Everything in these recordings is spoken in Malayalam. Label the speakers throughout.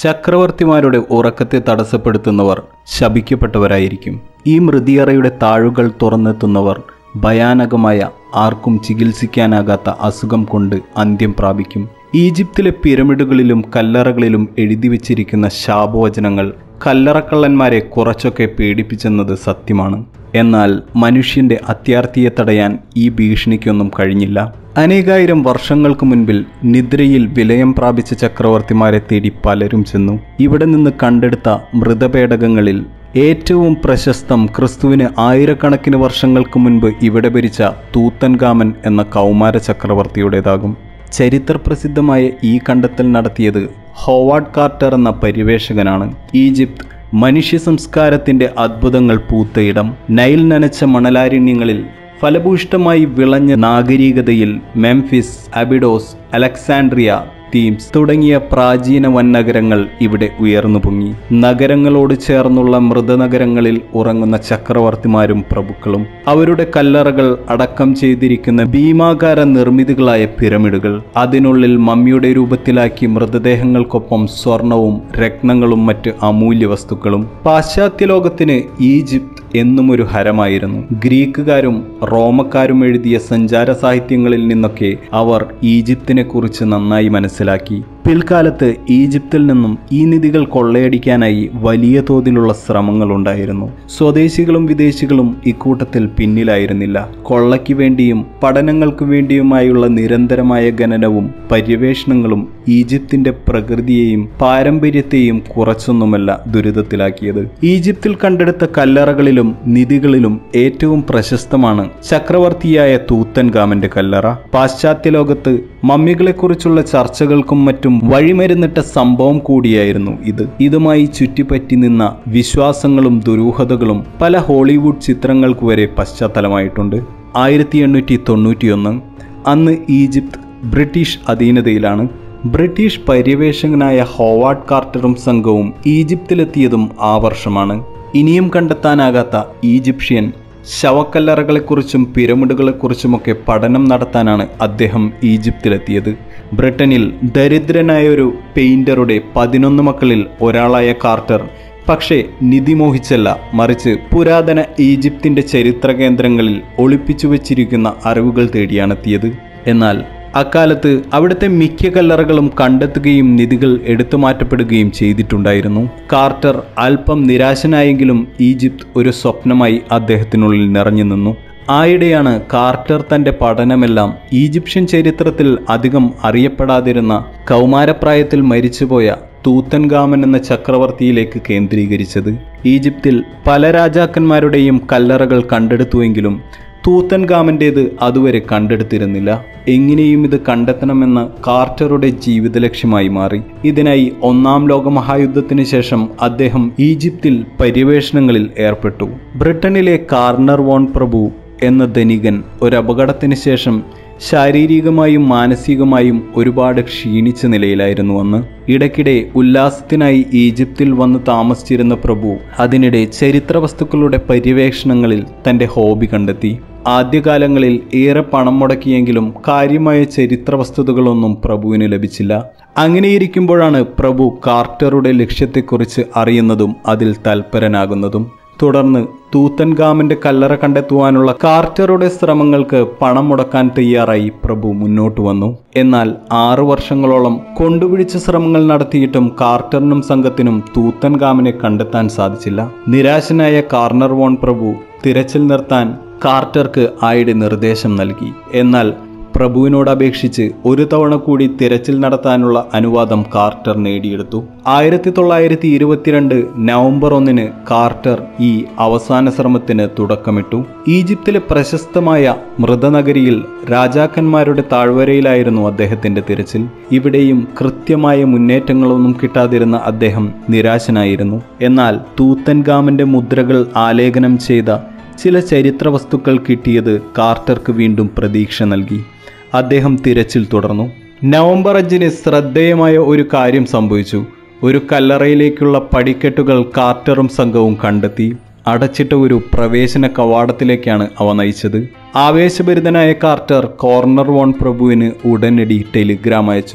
Speaker 1: ചക്രവർത്തിമാരുടെ ഉറക്കത്തെ തടസ്സപ്പെടുത്തുന്നവർ ശപിക്കപ്പെട്ടവരായിരിക്കും ഈ മൃതിയറയുടെ താഴുകൾ തുറന്നെത്തുന്നവർ ഭയാനകമായ ആർക്കും ചികിത്സിക്കാനാകാത്ത അസുഖം കൊണ്ട് അന്ത്യം പ്രാപിക്കും ഈജിപ്തിലെ പിരമിഡുകളിലും കല്ലറകളിലും എഴുതി വച്ചിരിക്കുന്ന ശാപവചനങ്ങൾ കല്ലറക്കള്ളന്മാരെ കുറച്ചൊക്കെ പേടിപ്പിച്ചെന്നത് സത്യമാണ് എന്നാൽ മനുഷ്യന്റെ അത്യാർത്തിയെ തടയാൻ ഈ ഭീഷണിക്കൊന്നും കഴിഞ്ഞില്ല അനേകായിരം വർഷങ്ങൾക്ക് മുൻപിൽ നിദ്രയിൽ വിലയം പ്രാപിച്ച ചക്രവർത്തിമാരെ തേടി പലരും ചെന്നു ഇവിടെ നിന്ന് കണ്ടെടുത്ത മൃതപേടകങ്ങളിൽ ഏറ്റവും പ്രശസ്തം ക്രിസ്തുവിന് ആയിരക്കണക്കിന് വർഷങ്ങൾക്ക് മുൻപ് ഇവിടെ ഭരിച്ച തൂത്തൻകാമൻ എന്ന കൗമാര ചക്രവർത്തിയുടേതാകും ചരിത്രപ്രസിദ്ധമായ ഈ കണ്ടെത്തൽ നടത്തിയത് ഹോവാർഡ് കാർട്ടർ എന്ന പരിവേഷകനാണ് ഈജിപ്ത് മനുഷ്യ സംസ്കാരത്തിന്റെ അത്ഭുതങ്ങൾ പൂത്തയിടം നൈൽ നനച്ച മണലാരണ്യങ്ങളിൽ ഫലഭൂഷ്ടമായി വിളഞ്ഞ നാഗരികതയിൽ മെംഫിസ് അബിഡോസ് അലക്സാൻഡ്രിയ തീംസ് തുടങ്ങിയ പ്രാചീന വൻനഗരങ്ങൾ ഇവിടെ ഉയർന്നു പൊങ്ങി നഗരങ്ങളോട് ചേർന്നുള്ള മൃതനഗരങ്ങളിൽ ഉറങ്ങുന്ന ചക്രവർത്തിമാരും പ്രഭുക്കളും അവരുടെ കല്ലറകൾ അടക്കം ചെയ്തിരിക്കുന്ന ഭീമാകാര നിർമ്മിതികളായ പിരമിഡുകൾ അതിനുള്ളിൽ മമ്മിയുടെ രൂപത്തിലാക്കി മൃതദേഹങ്ങൾക്കൊപ്പം സ്വർണവും രത്നങ്ങളും മറ്റ് അമൂല്യ വസ്തുക്കളും പാശ്ചാത്യ ലോകത്തിന് ഈജിപ്ത് എന്നും ഒരു ഹരമായിരുന്നു ഗ്രീക്കുകാരും റോമക്കാരും എഴുതിയ സഞ്ചാര സാഹിത്യങ്ങളിൽ നിന്നൊക്കെ അവർ ഈജിപ്തിനെ കുറിച്ച് നന്നായി മനസ്സിലാക്കി പിൽക്കാലത്ത് ഈജിപ്തിൽ നിന്നും ഈ നിധികൾ കൊള്ളയടിക്കാനായി വലിയ തോതിലുള്ള ശ്രമങ്ങളുണ്ടായിരുന്നു സ്വദേശികളും വിദേശികളും ഇക്കൂട്ടത്തിൽ പിന്നിലായിരുന്നില്ല കൊള്ളയ്ക്ക് വേണ്ടിയും പഠനങ്ങൾക്ക് വേണ്ടിയുമായുള്ള നിരന്തരമായ ഖനനവും പര്യവേഷണങ്ങളും ഈജിപ്തിന്റെ പ്രകൃതിയെയും പാരമ്പര്യത്തെയും കുറച്ചൊന്നുമല്ല ദുരിതത്തിലാക്കിയത് ഈജിപ്തിൽ കണ്ടെടുത്ത കല്ലറകളിലും നിധികളിലും ഏറ്റവും പ്രശസ്തമാണ് ചക്രവർത്തിയായ തൂത്തൻകാമന്റെ കല്ലറ പാശ്ചാത്യ ലോകത്ത് മമ്മികളെക്കുറിച്ചുള്ള ചർച്ചകൾക്കും മറ്റും വഴിമരുന്നിട്ട സംഭവം കൂടിയായിരുന്നു ഇത് ഇതുമായി ചുറ്റിപ്പറ്റി നിന്ന വിശ്വാസങ്ങളും ദുരൂഹതകളും പല ഹോളിവുഡ് ചിത്രങ്ങൾക്ക് വരെ പശ്ചാത്തലമായിട്ടുണ്ട് ആയിരത്തി എണ്ണൂറ്റി തൊണ്ണൂറ്റിയൊന്ന് അന്ന് ഈജിപ്ത് ബ്രിട്ടീഷ് അധീനതയിലാണ് ബ്രിട്ടീഷ് പര്യവേഷകനായ ഹോവാർഡ് കാർട്ടറും സംഘവും ഈജിപ്തിലെത്തിയതും ആ വർഷമാണ് ഇനിയും കണ്ടെത്താനാകാത്ത ഈജിപ്ഷ്യൻ ശവക്കല്ലറകളെക്കുറിച്ചും പിരമിഡുകളെക്കുറിച്ചുമൊക്കെ പഠനം നടത്താനാണ് അദ്ദേഹം ഈജിപ്തിലെത്തിയത് ബ്രിട്ടനിൽ ദരിദ്രനായ ഒരു പെയിന്ററുടെ പതിനൊന്ന് മക്കളിൽ ഒരാളായ കാർട്ടർ പക്ഷേ നിധി മോഹിച്ചല്ല മറിച്ച് പുരാതന ഈജിപ്തിന്റെ ചരിത്ര കേന്ദ്രങ്ങളിൽ ഒളിപ്പിച്ചു വച്ചിരിക്കുന്ന അറിവുകൾ തേടിയാണെത്തിയത് എന്നാൽ അക്കാലത്ത് അവിടുത്തെ മിക്ക കല്ലറകളും കണ്ടെത്തുകയും നിധികൾ എടുത്തു മാറ്റപ്പെടുകയും ചെയ്തിട്ടുണ്ടായിരുന്നു കാർട്ടർ അല്പം നിരാശനായെങ്കിലും ഈജിപ്ത് ഒരു സ്വപ്നമായി അദ്ദേഹത്തിനുള്ളിൽ നിറഞ്ഞു നിന്നു ആയിടെയാണ് കാർട്ടർ തന്റെ പഠനമെല്ലാം ഈജിപ്ഷ്യൻ ചരിത്രത്തിൽ അധികം അറിയപ്പെടാതിരുന്ന കൗമാരപ്രായത്തിൽ മരിച്ചുപോയ തൂത്തൻഗാമൻ എന്ന ചക്രവർത്തിയിലേക്ക് കേന്ദ്രീകരിച്ചത് ഈജിപ്തിൽ പല രാജാക്കന്മാരുടെയും കല്ലറകൾ കണ്ടെടുത്തുവെങ്കിലും തൂത്തൻഗാമൻ്റേത് അതുവരെ കണ്ടെടുത്തിരുന്നില്ല എങ്ങനെയും ഇത് കണ്ടെത്തണമെന്ന കാർട്ടറുടെ ജീവിത ലക്ഷ്യമായി മാറി ഇതിനായി ഒന്നാം ലോക മഹായുദ്ധത്തിന് ശേഷം അദ്ദേഹം ഈജിപ്തിൽ പര്യവേഷണങ്ങളിൽ ഏർപ്പെട്ടു ബ്രിട്ടനിലെ കാർണർ വോൺ പ്രഭു എന്ന ധനികൻ ഒരു അപകടത്തിന് ശേഷം ശാരീരികമായും മാനസികമായും ഒരുപാട് ക്ഷീണിച്ച നിലയിലായിരുന്നു അന്ന് ഇടയ്ക്കിടെ ഉല്ലാസത്തിനായി ഈജിപ്തിൽ വന്ന് താമസിച്ചിരുന്ന പ്രഭു അതിനിടെ ചരിത്ര വസ്തുക്കളുടെ പര്യവേഷണങ്ങളിൽ തന്റെ ഹോബി കണ്ടെത്തി ആദ്യകാലങ്ങളിൽ ഏറെ പണം മുടക്കിയെങ്കിലും കാര്യമായ ചരിത്ര വസ്തുതകളൊന്നും പ്രഭുവിന് ലഭിച്ചില്ല അങ്ങനെയിരിക്കുമ്പോഴാണ് പ്രഭു കാർട്ടറുടെ ലക്ഷ്യത്തെക്കുറിച്ച് അറിയുന്നതും അതിൽ തൽപരനാകുന്നതും തുടർന്ന് തൂത്തൻഗാമിന്റെ കല്ലറ കണ്ടെത്തുവാനുള്ള കാർട്ടറുടെ ശ്രമങ്ങൾക്ക് പണം മുടക്കാൻ തയ്യാറായി പ്രഭു മുന്നോട്ട് വന്നു എന്നാൽ ആറു വർഷങ്ങളോളം കൊണ്ടുപിടിച്ച ശ്രമങ്ങൾ നടത്തിയിട്ടും കാർട്ടറിനും സംഘത്തിനും തൂത്തൻഗാമിനെ കണ്ടെത്താൻ സാധിച്ചില്ല നിരാശനായ കാർണർ വോൺ പ്രഭു തിരച്ചിൽ നിർത്താൻ കാർട്ടർക്ക് ആയുടെ നിർദ്ദേശം നൽകി എന്നാൽ പ്രഭുവിനോട് അപേക്ഷിച്ച് ഒരു തവണ കൂടി തിരച്ചിൽ നടത്താനുള്ള അനുവാദം കാർട്ടർ നേടിയെടുത്തു ആയിരത്തി തൊള്ളായിരത്തി ഇരുപത്തിരണ്ട് നവംബർ ഒന്നിന് കാർട്ടർ ഈ അവസാന ശ്രമത്തിന് തുടക്കമിട്ടു ഈജിപ്തിലെ പ്രശസ്തമായ മൃതനഗരിയിൽ രാജാക്കന്മാരുടെ താഴ്വരയിലായിരുന്നു അദ്ദേഹത്തിന്റെ തിരച്ചിൽ ഇവിടെയും കൃത്യമായ മുന്നേറ്റങ്ങളൊന്നും കിട്ടാതിരുന്ന അദ്ദേഹം നിരാശനായിരുന്നു എന്നാൽ തൂത്തൻഗാമിന്റെ മുദ്രകൾ ആലേഖനം ചെയ്ത ചില ചരിത്ര വസ്തുക്കൾ കിട്ടിയത് കാർട്ടർക്ക് വീണ്ടും പ്രതീക്ഷ നൽകി അദ്ദേഹം തിരച്ചിൽ തുടർന്നു നവംബർ അഞ്ചിന് ശ്രദ്ധേയമായ ഒരു കാര്യം സംഭവിച്ചു ഒരു കല്ലറയിലേക്കുള്ള പടിക്കെട്ടുകൾ കാർട്ടറും സംഘവും കണ്ടെത്തി അടച്ചിട്ട ഒരു പ്രവേശന കവാടത്തിലേക്കാണ് അവ നയിച്ചത് ആവേശഭരിതനായ കാർട്ടർ കോർണർ വോൺ പ്രഭുവിന് ഉടനടി ടെലിഗ്രാം അയച്ചു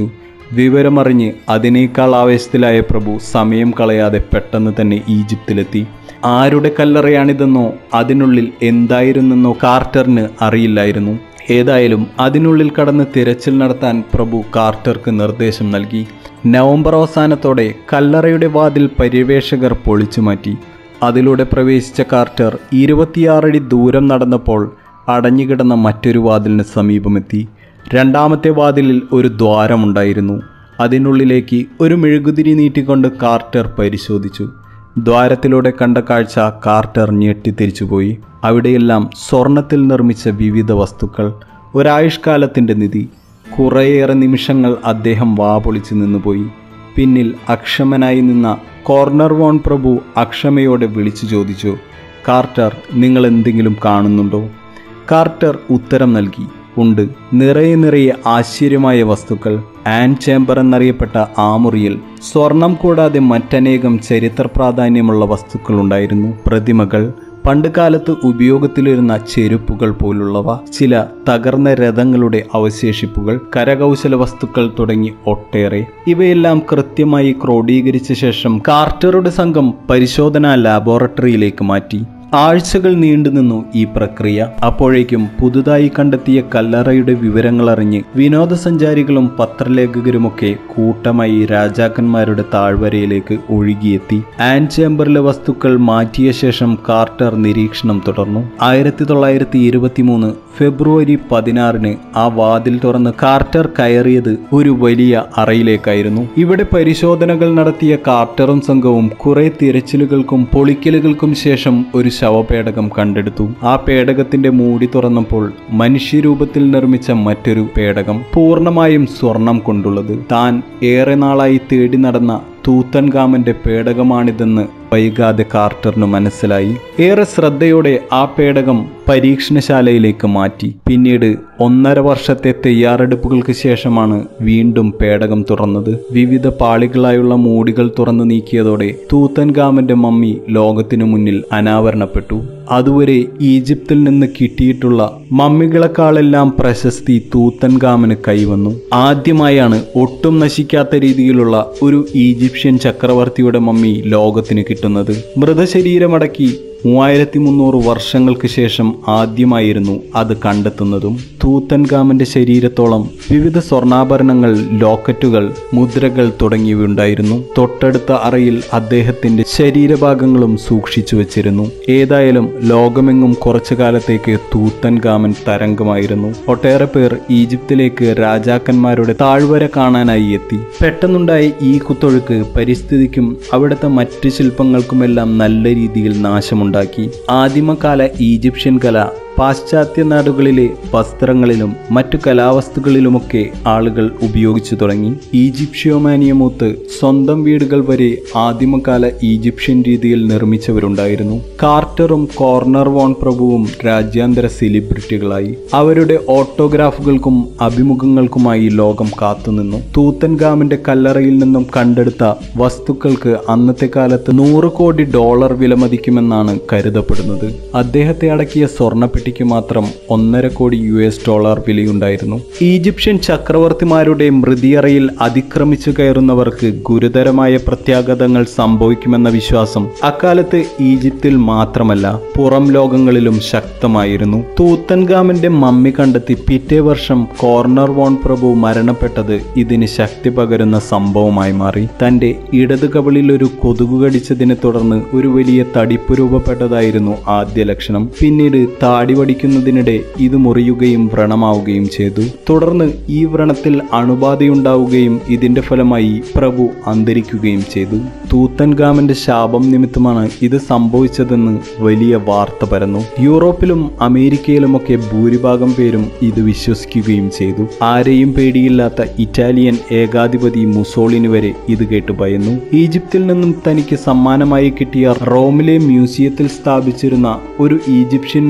Speaker 1: വിവരമറിഞ്ഞ് അതിനേക്കാൾ ആവേശത്തിലായ പ്രഭു സമയം കളയാതെ പെട്ടെന്ന് തന്നെ ഈജിപ്തിലെത്തി ആരുടെ കല്ലറയാണിതെന്നോ അതിനുള്ളിൽ എന്തായിരുന്നെന്നോ കാർട്ടറിന് അറിയില്ലായിരുന്നു ഏതായാലും അതിനുള്ളിൽ കടന്ന് തിരച്ചിൽ നടത്താൻ പ്രഭു കാർട്ടർക്ക് നിർദ്ദേശം നൽകി നവംബർ അവസാനത്തോടെ കല്ലറയുടെ വാതിൽ പര്യവേഷകർ പൊളിച്ചു മാറ്റി അതിലൂടെ പ്രവേശിച്ച കാർട്ടർ ഇരുപത്തിയാറടി ദൂരം നടന്നപ്പോൾ അടഞ്ഞുകിടന്ന മറ്റൊരു വാതിലിന് സമീപമെത്തി രണ്ടാമത്തെ വാതിലിൽ ഒരു ദ്വാരമുണ്ടായിരുന്നു അതിനുള്ളിലേക്ക് ഒരു മെഴുകുതിരി നീട്ടിക്കൊണ്ട് കാർട്ടർ പരിശോധിച്ചു ദ്വാരത്തിലൂടെ കണ്ട കാഴ്ച കാർട്ടർ ഞെട്ടിത്തിരിച്ചുപോയി അവിടെയെല്ലാം സ്വർണത്തിൽ നിർമ്മിച്ച വിവിധ വസ്തുക്കൾ ഒരായുഷ്കാലത്തിൻ്റെ നിധി കുറേയേറെ നിമിഷങ്ങൾ അദ്ദേഹം വാപൊളിച്ചു നിന്നുപോയി പിന്നിൽ അക്ഷമനായി നിന്ന കോർണർ വോൺ പ്രഭു അക്ഷമയോടെ വിളിച്ചു ചോദിച്ചു കാർട്ടർ നിങ്ങൾ എന്തെങ്കിലും കാണുന്നുണ്ടോ കാർട്ടർ ഉത്തരം നൽകി ഉണ്ട് നിറയെ നിറയെ ആശ്ചര്യമായ വസ്തുക്കൾ ആൻ ചേംബർ എന്നറിയപ്പെട്ട ആ മുറിയിൽ സ്വർണം കൂടാതെ മറ്റനേകം ചരിത്ര പ്രാധാന്യമുള്ള വസ്തുക്കൾ ഉണ്ടായിരുന്നു പ്രതിമകൾ പണ്ടുകാലത്ത് ഉപയോഗത്തിലിരുന്ന ചെരുപ്പുകൾ പോലുള്ളവ ചില തകർന്ന രഥങ്ങളുടെ അവശേഷിപ്പുകൾ കരകൗശല വസ്തുക്കൾ തുടങ്ങി ഒട്ടേറെ ഇവയെല്ലാം കൃത്യമായി ക്രോഡീകരിച്ച ശേഷം കാർട്ടറുടെ സംഘം പരിശോധനാ ലാബോറട്ടറിയിലേക്ക് മാറ്റി ആഴ്ചകൾ നീണ്ടുനിന്നു ഈ പ്രക്രിയ അപ്പോഴേക്കും പുതുതായി കണ്ടെത്തിയ കല്ലറയുടെ വിവരങ്ങളറിഞ്ഞ് വിനോദസഞ്ചാരികളും പത്രലേഖകരുമൊക്കെ കൂട്ടമായി രാജാക്കന്മാരുടെ താഴ്വരയിലേക്ക് ഒഴുകിയെത്തി ആൻ ചേംബറിലെ വസ്തുക്കൾ മാറ്റിയ ശേഷം കാർട്ടർ നിരീക്ഷണം തുടർന്നു ആയിരത്തി തൊള്ളായിരത്തി ഇരുപത്തി മൂന്ന് ഫെബ്രുവരി പതിനാറിന് ആ വാതിൽ തുറന്ന് കാർട്ടർ കയറിയത് ഒരു വലിയ അറയിലേക്കായിരുന്നു ഇവിടെ പരിശോധനകൾ നടത്തിയ കാർട്ടറും സംഘവും കുറെ തിരച്ചിലുകൾക്കും പൊളിക്കലുകൾക്കും ശേഷം ഒരു ശവപേടകം കണ്ടെടുത്തു ആ പേടകത്തിന്റെ മൂടി തുറന്നപ്പോൾ മനുഷ്യരൂപത്തിൽ നിർമ്മിച്ച മറ്റൊരു പേടകം പൂർണ്ണമായും സ്വർണം കൊണ്ടുള്ളത് താൻ ഏറെ നാളായി തേടി നടന്ന തൂത്തൻകാമന്റെ പേടകമാണിതെന്ന് വൈകാതെ കാർട്ടറിന് മനസ്സിലായി ഏറെ ശ്രദ്ധയോടെ ആ പേടകം പരീക്ഷണശാലയിലേക്ക് മാറ്റി പിന്നീട് ഒന്നര വർഷത്തെ തയ്യാറെടുപ്പുകൾക്ക് ശേഷമാണ് വീണ്ടും പേടകം തുറന്നത് വിവിധ പാളികളായുള്ള മൂടികൾ തുറന്നു നീക്കിയതോടെ തൂത്തൻകാമന്റെ മമ്മി ലോകത്തിനു മുന്നിൽ അനാവരണപ്പെട്ടു അതുവരെ ഈജിപ്തിൽ നിന്ന് കിട്ടിയിട്ടുള്ള മമ്മികളെക്കാളെല്ലാം പ്രശസ്തി തൂത്തൻകാമന് കൈവന്നു ആദ്യമായാണ് ഒട്ടും നശിക്കാത്ത രീതിയിലുള്ള ഒരു ഈജിപ്ഷ്യൻ ചക്രവർത്തിയുടെ മമ്മി ലോകത്തിന് കിട്ടുന്നത് മൃതശരീരമടക്കി മൂവായിരത്തി മുന്നൂറ് വർഷങ്ങൾക്ക് ശേഷം ആദ്യമായിരുന്നു അത് കണ്ടെത്തുന്നതും തൂത്തൻകാമന്റെ ശരീരത്തോളം വിവിധ സ്വർണ്ണാഭരണങ്ങൾ ലോക്കറ്റുകൾ മുദ്രകൾ തുടങ്ങിയവയുണ്ടായിരുന്നു തൊട്ടടുത്ത അറയിൽ അദ്ദേഹത്തിന്റെ ശരീരഭാഗങ്ങളും സൂക്ഷിച്ചു വച്ചിരുന്നു ഏതായാലും ലോകമെങ്ങും കുറച്ചു കാലത്തേക്ക് തൂത്തൻകാമൻ തരംഗമായിരുന്നു ഒട്ടേറെ പേർ ഈജിപ്തിലേക്ക് രാജാക്കന്മാരുടെ താഴ്വര കാണാനായി എത്തി പെട്ടെന്നുണ്ടായ ഈ കുത്തൊഴുക്ക് പരിസ്ഥിതിക്കും അവിടുത്തെ മറ്റ് ശില്പങ്ങൾക്കുമെല്ലാം നല്ല രീതിയിൽ നാശമുണ്ടാക്കി ആദിമകാല ഈജിപ്ഷ്യൻ കല പാശ്ചാത്യ നാടുകളിലെ വസ്ത്രങ്ങളിലും മറ്റു കലാവസ്തുക്കളിലുമൊക്കെ ആളുകൾ ഉപയോഗിച്ചു തുടങ്ങി ഈജിപ്ഷ്യോമാനിയമൂത്ത് സ്വന്തം വീടുകൾ വരെ ആദിമകാല ഈജിപ്ഷ്യൻ രീതിയിൽ നിർമ്മിച്ചവരുണ്ടായിരുന്നു കാർട്ടറും കോർണർ വോൺ പ്രഭുവും രാജ്യാന്തര സെലിബ്രിറ്റികളായി അവരുടെ ഓട്ടോഗ്രാഫുകൾക്കും അഭിമുഖങ്ങൾക്കുമായി ലോകം കാത്തുനിന്നു തൂത്തൻഗാമിന്റെ കല്ലറയിൽ നിന്നും കണ്ടെടുത്ത വസ്തുക്കൾക്ക് അന്നത്തെ കാലത്ത് നൂറ് കോടി ഡോളർ വിലമതിക്കുമെന്നാണ് കരുതപ്പെടുന്നത് അദ്ദേഹത്തെ അടക്കിയ സ്വർണ്ണപ്പെട്ടിക്ക് മാത്രം ഒന്നര കോടി യു എസ് ഡോളർ വിലയുണ്ടായിരുന്നു ഈജിപ്ഷ്യൻ ചക്രവർത്തിമാരുടെ മൃതിയറയിൽ അതിക്രമിച്ചു കയറുന്നവർക്ക് ഗുരുതരമായ പ്രത്യാഘാതങ്ങൾ സംഭവിക്കുമെന്ന വിശ്വാസം അക്കാലത്ത് ഈജിപ്തിൽ മാത്രമല്ല പുറം ലോകങ്ങളിലും ശക്തമായിരുന്നു തൂത്തൻഗാമിന്റെ മമ്മി കണ്ടെത്തി പിറ്റേ വർഷം കോർണർ വോൺ പ്രഭു മരണപ്പെട്ടത് ഇതിന് ശക്തി പകരുന്ന സംഭവമായി മാറി തന്റെ ഇടത് കവിളിൽ ഒരു കൊതുകു കടിച്ചതിനെ തുടർന്ന് ഒരു വലിയ തടിപ്പ് രൂപപ്പെട്ടതായിരുന്നു ആദ്യ ലക്ഷണം പിന്നീട് താടി വടിക്കുന്നതിനിടെ ഇത് മുറിയുകയും വ്രണമാവുകയും ചെയ്തു തുടർന്ന് ഈ വ്രണത്തിൽ അണുബാധയുണ്ടാവുകയും ഇതിന്റെ ഫലമായി പ്രഭു അന്തരിക്കുകയും ചെയ്തു തൂത്തൻഗാമന്റെ ശാപം നിമിത്തമാണ് ഇത് സംഭവിച്ചതെന്ന് വലിയ വാർത്ത പരന്നു യൂറോപ്പിലും അമേരിക്കയിലുമൊക്കെ ഭൂരിഭാഗം പേരും ഇത് വിശ്വസിക്കുകയും ചെയ്തു ആരെയും പേടിയില്ലാത്ത ഇറ്റാലിയൻ ഏകാധിപതി മുസോളിനി വരെ ഇത് കേട്ട് ഭയന്നു ഈജിപ്തിൽ നിന്നും തനിക്ക് സമ്മാനമായി കിട്ടിയ റോമിലെ മ്യൂസിയത്തിൽ സ്ഥാപിച്ചിരുന്ന ഒരു ഈജിപ്ഷ്യൻ മമ്മിയെ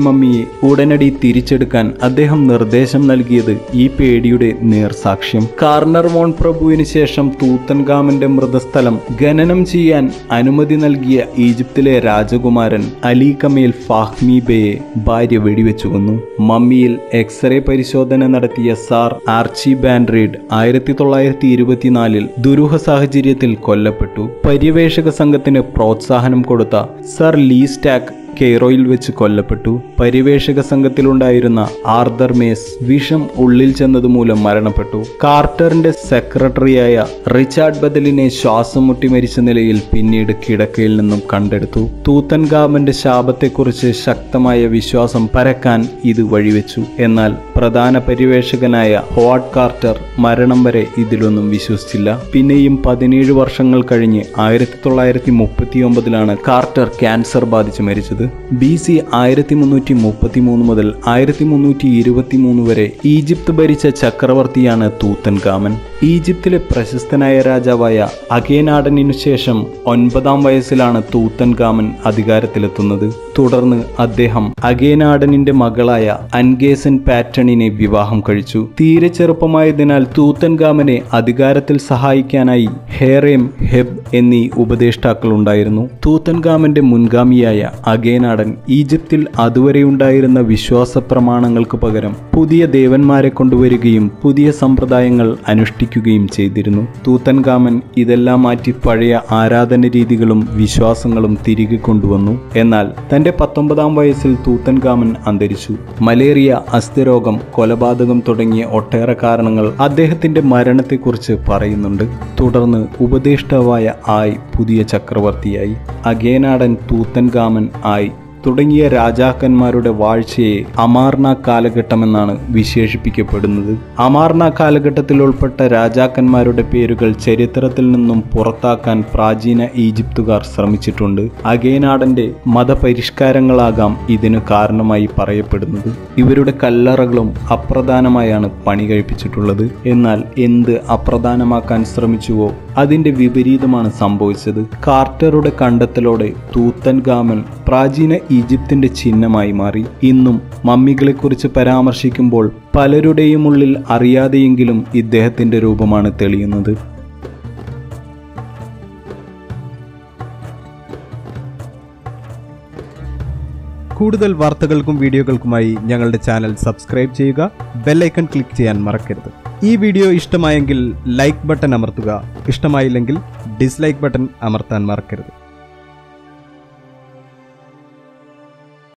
Speaker 1: ഉടനടി തിരിച്ചെടുക്കാൻ അദ്ദേഹം നിർദ്ദേശം നൽകിയത് ഈ പേടിയുടെ നേർസാക്ഷ്യം കാർണർ വോൺ പ്രഭുവിന് ശേഷം തൂത്തൻഗാമന്റെ മൃതസ്ഥലം ഖനനം ചെയ്യാൻ അനുമതി നൽകിയ ഈജിപ്തിലെ രാജകുമാരൻ അലി കമേൽ ഫാഹ്മി ബെയെ ഭാര്യ വെടിവെച്ചു കൊന്നു മമ്മിയിൽ എക്സ്റേ പരിശോധന നടത്തിയ സാർ ആർച്ചി ബാൻഡ്രീഡ് ആയിരത്തി തൊള്ളായിരത്തി ഇരുപത്തിനാലിൽ ദുരൂഹ സാഹചര്യത്തിൽ കൊല്ലപ്പെട്ടു പര്യവേഷക സംഘത്തിന് പ്രോത്സാഹനം കൊടുത്ത സർ ലീ സ്റ്റാക്ക് കെയ്റോയിൽ വെച്ച് കൊല്ലപ്പെട്ടു പരിവേഷക സംഘത്തിലുണ്ടായിരുന്ന ആർദർ മേസ് വിഷം ഉള്ളിൽ ചെന്നതുമൂലം മരണപ്പെട്ടു കാർട്ടറിന്റെ സെക്രട്ടറിയായ റിച്ചാർഡ് ബദലിനെ ശ്വാസം മുട്ടി മരിച്ച നിലയിൽ പിന്നീട് കിടക്കയിൽ നിന്നും കണ്ടെടുത്തു തൂത്തൻഗാമന്റെ ശാപത്തെക്കുറിച്ച് ശക്തമായ വിശ്വാസം പരക്കാൻ ഇത് വഴിവെച്ചു എന്നാൽ പ്രധാന പരിവേഷകനായ ഹോവാർഡ് കാർട്ടർ മരണം വരെ ഇതിലൊന്നും വിശ്വസിച്ചില്ല പിന്നെയും പതിനേഴ് വർഷങ്ങൾ കഴിഞ്ഞ് ആയിരത്തി തൊള്ളായിരത്തി മുപ്പത്തി ഒമ്പതിലാണ് കാർട്ടർ ക്യാൻസർ ബാധിച്ച് മരിച്ചത് ബി സി ആയിരത്തി മുന്നൂറ്റി മുപ്പത്തി മൂന്ന് മുതൽ ആയിരത്തി മുന്നൂറ്റി ഇരുപത്തി മൂന്ന് വരെ ഈജിപ്ത് ഭരിച്ച ചക്രവർത്തിയാണ് തൂത്തൻകാമൻ ഈജിപ്തിലെ പ്രശസ്തനായ രാജാവായ അഗേനാടനിനു ശേഷം ഒൻപതാം വയസ്സിലാണ് തൂത്തൻകാമൻ അധികാരത്തിലെത്തുന്നത് തുടർന്ന് അദ്ദേഹം അഗേനാടനിന്റെ മകളായ അൻഗേസൻ പാറ്റണിനെ വിവാഹം കഴിച്ചു തീരെ ചെറുപ്പമായതിനാൽ തൂത്തൻകാമനെ അധികാരത്തിൽ സഹായിക്കാനായി ഹേറേം ഹെബ് എന്നീ ഉപദേഷ്ടാക്കൾ ഉണ്ടായിരുന്നു തൂത്തൻകാമന്റെ മുൻഗാമിയായ അഗേനാടൻ ഈജിപ്തിൽ അതുവരെ ഉണ്ടായിരുന്ന വിശ്വാസ പ്രമാണങ്ങൾക്ക് പകരം പുതിയ ദേവന്മാരെ കൊണ്ടുവരികയും പുതിയ സമ്പ്രദായങ്ങൾ അനുഷ്ഠിക്കുകയും ചെയ്തിരുന്നു തൂത്തൻകാമൻ ഇതെല്ലാം മാറ്റി പഴയ ആരാധന രീതികളും വിശ്വാസങ്ങളും തിരികെ കൊണ്ടുവന്നു എന്നാൽ തന്റെ പത്തൊമ്പതാം വയസ്സിൽ തൂത്തൻകാമൻ അന്തരിച്ചു മലേറിയ അസ്ഥിരോഗം കൊലപാതകം തുടങ്ങിയ ഒട്ടേറെ കാരണങ്ങൾ അദ്ദേഹത്തിന്റെ മരണത്തെക്കുറിച്ച് പറയുന്നുണ്ട് തുടർന്ന് ഉപദേഷ്ടാവായ ആയ് പുതിയ ചക്രവർത്തിയായി അഗേനാടൻ തൂത്തൻകാമൻ ആയ് തുടങ്ങിയ രാജാക്കന്മാരുടെ വാഴ്ചയെ അമാർണ കാലഘട്ടമെന്നാണ് വിശേഷിപ്പിക്കപ്പെടുന്നത് അമാർണ കാലഘട്ടത്തിൽ ഉൾപ്പെട്ട രാജാക്കന്മാരുടെ പേരുകൾ ചരിത്രത്തിൽ നിന്നും പുറത്താക്കാൻ പ്രാചീന ഈജിപ്തുകാർ ശ്രമിച്ചിട്ടുണ്ട് അഗേനാടന്റെ മതപരിഷ്കാരങ്ങളാകാം ഇതിന് കാരണമായി പറയപ്പെടുന്നത് ഇവരുടെ കല്ലറകളും അപ്രധാനമായാണ് പണി കഴിപ്പിച്ചിട്ടുള്ളത് എന്നാൽ എന്ത് അപ്രധാനമാക്കാൻ ശ്രമിച്ചുവോ അതിന്റെ വിപരീതമാണ് സംഭവിച്ചത് കാർട്ടറുടെ കണ്ടെത്തലോടെ തൂത്തൻഗാമൻ പ്രാചീന ഈജിപ്തിന്റെ ചിഹ്നമായി മാറി ഇന്നും മമ്മികളെക്കുറിച്ച് പരാമർശിക്കുമ്പോൾ പലരുടെയും ഉള്ളിൽ അറിയാതെയെങ്കിലും ഇദ്ദേഹത്തിന്റെ രൂപമാണ് തെളിയുന്നത്
Speaker 2: കൂടുതൽ വാർത്തകൾക്കും വീഡിയോകൾക്കുമായി ഞങ്ങളുടെ ചാനൽ സബ്സ്ക്രൈബ് ചെയ്യുക ബെല്ലൈക്കൺ ക്ലിക്ക് ചെയ്യാൻ മറക്കരുത് ഈ വീഡിയോ ഇഷ്ടമായെങ്കിൽ ലൈക്ക് ബട്ടൺ അമർത്തുക ഇഷ്ടമായില്ലെങ്കിൽ ഡിസ്ലൈക്ക് ബട്ടൺ അമർത്താൻ മറക്കരുത്